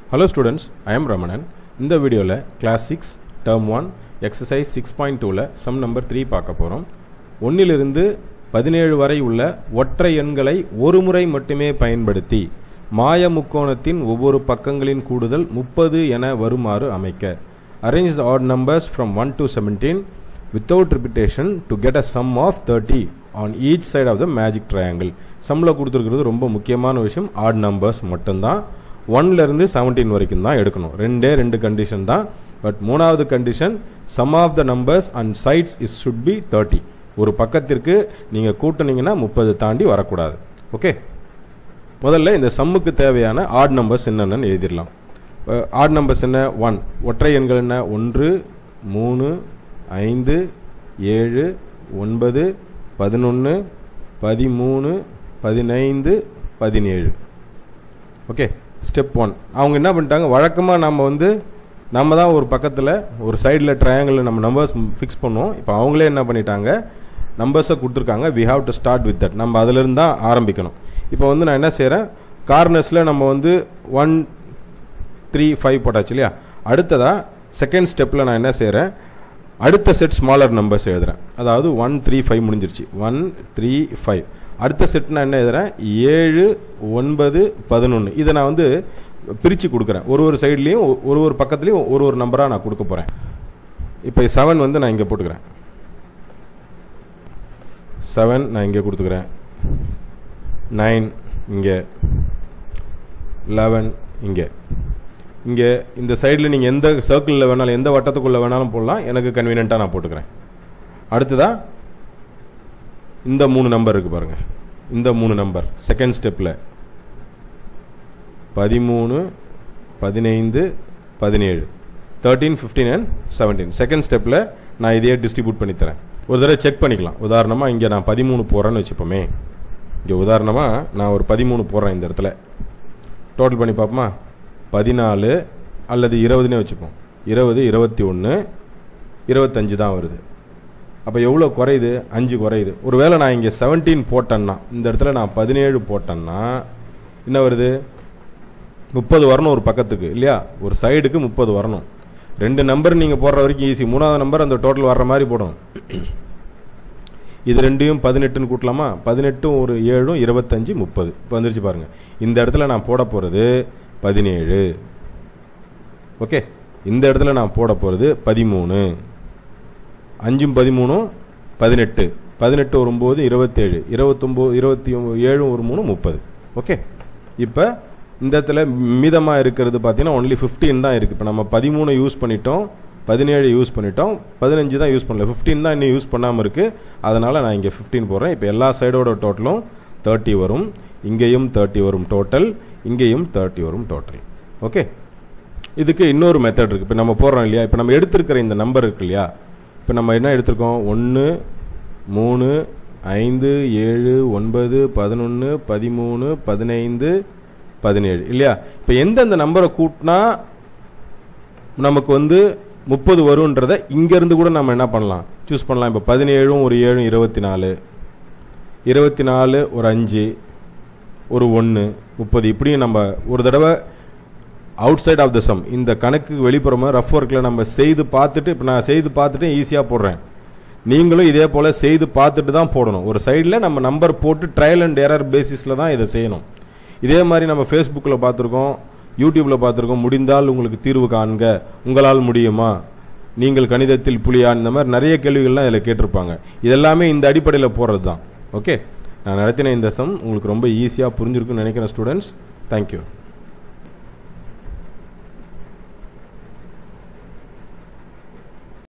hello students I am Ramanan இந்த வீடியோவில் class six term one exercise six point டூவில் sum number three பார்க்க போகிறோம் ஒன்னிலிருந்து பதினேழு வரை உள்ள ஒற்றை எண்களை ஒரு முறை மட்டுமே பயன்படுத்தி மாய முக்கோணத்தின் ஒவ்வொரு பக்கங்களின் கூடுதல் முப்பது என வருமாறு அமைக்க arrange the odd numbers from one to seventeen without repetition to get a sum of thirty on each side of the magic triangle சம்மில் கொடுத்துருக்கிறது ரொம்ப முக்கியமான விஷயம் ஆட் நம்பர்ஸ் மட்டும்தான் ஒன்ல இருந்து செவன்டீன் வரைக்கும் தான் எடுக்கணும் ரெண்டே ரெண்டு கண்டிஷன் தான் பட் மூணாவது condition sum of the numbers and sides is should be thirty ஒரு பக்கத்திற்கு நீங்கள் கூட்டினீங்கன்னா முப்பது தாண்டி வரக்கூடாது ஓகே முதல்ல இந்த சம்முக்கு தேவையான ஆட் நம்பர்ஸ் என்னென்னு எழுதிடலாம் ஆட் நம்பர்ஸ் என்ன ஒன் ஒற்றை எண்கள் என்ன ஒன்று மூணு ஐந்து ஏழு ஒன்பது பதினொன்று பதிமூணு பதினைந்து பதினேழு ஓகே ஸ்டெப் ஒன் அவங்க என்ன பண்ணிட்டாங்க வழக்கமாக நம்ம வந்து நம்ம தான் ஒரு பக்கத்தில் ஒரு சைடில் ட்ரையாங்கிள் நம்ம நம்பர்ஸ் ஃபிக்ஸ் பண்ணுவோம் இப்போ அவங்களே என்ன பண்ணிட்டாங்க நம்பர்ஸை கொடுத்துருக்காங்க we have to start with that நம்ம அதிலிருந்து தான் ஆரம்பிக்கணும் இப்போ வந்து நான் என்ன செய்கிறேன் கார்னர்ஸில் நம்ம வந்து ஒன் த்ரீ ஃபைவ் போட்டாச்சு இல்லையா அடுத்ததாக செகண்ட் ஸ்டெப்பில் நான் என்ன செய்கிறேன் அடுத்த செட் ஸ்மாலர் நம்பர்ஸ் எழுதுறேன் அதாவது ஒன் த்ரீ ஃபைவ் முடிஞ்சிருச்சு ஒன் த்ரீ ஃபைவ் அடுத்த செட் நான் என்ன எழுதுறேன் ஏழு ஒன்பது பதினொன்று இதை நான் வந்து பிரித்து கொடுக்குறேன் ஒரு ஒரு சைட்லேயும் ஒரு ஒரு பக்கத்துலேயும் ஒரு ஒரு நம்பராக நான் கொடுக்க போகிறேன் இப்போ செவன் வந்து நான் இங்கே போட்டுக்கிறேன் செவன் நான் இங்கே கொடுத்துக்கிறேன் நைன் இங்கே லெவன் இங்கே இங்கே இந்த சைடில் நீங்கள் எந்த சர்க்கிளில் வேணாலும் எந்த வட்டத்துக்குள்ளே வேணாலும் போடலாம் எனக்கு கன்வீனியண்ட்டாக நான் போட்டுக்கிறேன் அடுத்ததா இந்த மூணு நம்பர் இருக்குது பாருங்கள் இந்த மூணு நம்பர் செகண்ட் ஸ்டெப்பில் பதிமூணு பதினைந்து பதினேழு thirteen fifteen and seventeen second ஸ்டெப்பில் நான் இதையே டிஸ்ட்ரிபியூட் பண்ணித்தரேன் ஒரு தடவை செக் பண்ணிக்கலாம் உதாரணமாக இங்கே நான் பதிமூணு போடுறேன்னு வச்சுப்போமே இங்கே உதாரணமாக நான் ஒரு பதிமூணு போடுறேன் இந்த இடத்துல டோட்டல் பண்ணி பார்ப்போமா பதினாலு அல்லது இருபதுனே வச்சுப்போம் இருபது இருபத்தி ஒன்று இருபத்தஞ்சு தான் வருது அப்போ எவ்வளோ குறையுது அஞ்சு குறையுது ஒருவேளை நான் இங்கே செவன்டீன் போட்டேன்னா இந்த இடத்துல நான் பதினேழு போட்டேன்னா என்ன வருது முப்பது வரணும் ஒரு பக்கத்துக்கு இல்லையா ஒரு சைடுக்கு முப்பது வரணும் ரெண்டு நம்பர் நீங்கள் போடுற வரைக்கும் ஈஸி மூணாவது நம்பர் அந்த டோட்டல் வர்ற மாதிரி போடும் இது ரெண்டையும் பதினெட்டுன்னு கூட்டலாமா பதினெட்டும் ஒரு ஏழும் இருபத்தஞ்சு முப்பது இப்போ வந்துருச்சு பாருங்க இந்த இடத்துல நான் போட போகிறது பதினேழு ஓகே இந்த இடத்துல நான் போட போகிறது பதிமூணு அஞ்சும் பதிமூணும் பதினெட்டு பதினெட்டு ஒரு ஒம்பது இருபத்தேழு இருபத்தொம்போது இருபத்தி ஏழும் ஒரு மூணு முப்பது ஓகே இப்போ இந்த இடத்துல மீதமாக இருக்கிறது பார்த்தீங்கன்னா ஒன்லி ஃபிஃப்டீன் தான் இருக்குது இப்போ நம்ம பதிமூணு யூஸ் பண்ணிட்டோம் பதினேழு யூஸ் பண்ணிட்டோம் பதினஞ்சு தான் யூஸ் பண்ணல ஃபிஃப்டீன் தான் இன்னும் யூஸ் பண்ணாமல் இருக்குது அதனால் நான் இங்கே ஃபிஃப்டீன் போடுறேன் இப்போ எல்லா சைடோட டோட்டலும் தேர்ட்டி வரும் இங்கேயும் தேர்ட்டி வரும் டோட்டல் இங்கேயும் தேர்ட்டி வரும் டோட்டல் ஓகே இதுக்கு இன்னொரு மெத்தட் இருக்குது இப்போ நம்ம போடுறோம் இல்லையா இப்போ நம்ம எடுத்திருக்கிற இந்த நம்பர் இருக்கு இல்லையா இப்போ நம்ம என்ன எடுத்திருக்கோம் ஒன்று மூணு ஐந்து ஏழு ஒன்பது பதினொன்று பதிமூணு பதினைந்து பதினேழு இல்லையா இப்போ எந்தெந்த நம்பரை கூட்டினா நமக்கு வந்து முப்பது வரும்ன்றத இங்கேருந்து கூட நம்ம என்ன பண்ணலாம் சூஸ் பண்ணலாம் இப்போ பதினேழும் ஒரு ஏழும் இருபத்தி நாலு இருபத்தி நாலு ஒரு அஞ்சு ஒரு ஒன்று முப்பது இப்படியும் நம்ம ஒரு தடவை outside of the sum இந்த கணக்கு வெளிப்புறமாக ரஃப் ஒர்க்கில் நம்ம செய்து பார்த்துட்டு இப்போ நான் செய்து பார்த்துட்டு ஈஸியாக போடுறேன் நீங்களும் இதே போல் செய்து பார்த்துட்டு தான் போடணும் ஒரு சைடில் நம்ம நம்பர் போட்டு ட்ரையல் அண்ட் எரர் பேசிஸில் தான் இதை செய்யணும் இதே மாதிரி நம்ம ஃபேஸ்புக்கில் பார்த்துருக்கோம் யூடியூப்பில் பார்த்துருக்கோம் முடிந்தால் உங்களுக்கு தீர்வு காண்க உங்களால் முடியுமா நீங்கள் கணிதத்தில் புலியா இந்த மாதிரி நிறைய கேள்விகள்லாம் இதில் கேட்டிருப்பாங்க இதெல்லாமே இந்த அடிப்படையில் போடுறது தான் ஓகே நான் நடத்தின இந்த சம் உங்களுக்கு ரொம்ப ஈஸியாக புரிஞ்சிருக்குன்னு நினைக்கிறேன் ஸ்டூடெண்ட்ஸ் தேங்க்யூ